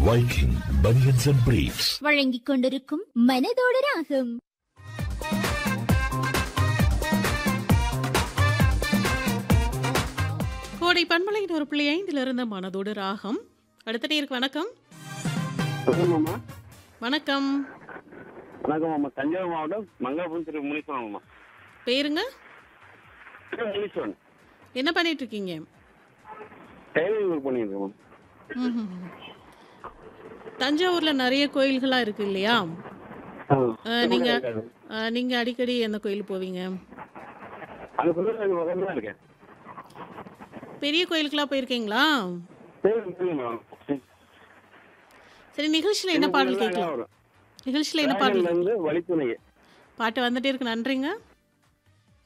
Viking Bunions and Briefs. வழங்கிக் கொண்டிருக்கும் மனதோடு ராகம் கோடை பண்பலையின் ஒரு புள்ளி ஐந்துல இருந்த மனதோடு ராகம் அடுத்த நேருக்கு வணக்கம் சொல்லுங்கம்மா வணக்கம் வணக்கம் அம்மா தஞ்சாவூர் மாவட்டம் மங்காபுரம் திரு முனீஸ்வரன் அம்மா பேருங்க திரு முனீஸ்வரன் என்ன பண்ணிட்டு இருக்கீங்க டைலரிங் ஒர்க் பண்ணியிருக்கேன் ம்ஹும். தஞ்சாவூர்ல நிறைய கோயில்களா இருக்கு இல்லையா அஹ், நீங்க அஹ், நீங்க அடிக்கடி எந்த கோயில் போவீங்க அங்கே சொல்லுங்க பக்கத்தில் தான் இருக்கேன் பெரிய கோயிலுக்கெல்லாம் போயிருக்கீங்களா சரி சொல்லுங்க சரி நிகழ்ச்சியில என்ன பாடல் கேட்கலாம் வரும் நிகழ்ச்சியில என்ன பாடல் இருந்து வழித்துணையே பாட்டு வந்துட்டே இருக்கு நன்றிங்க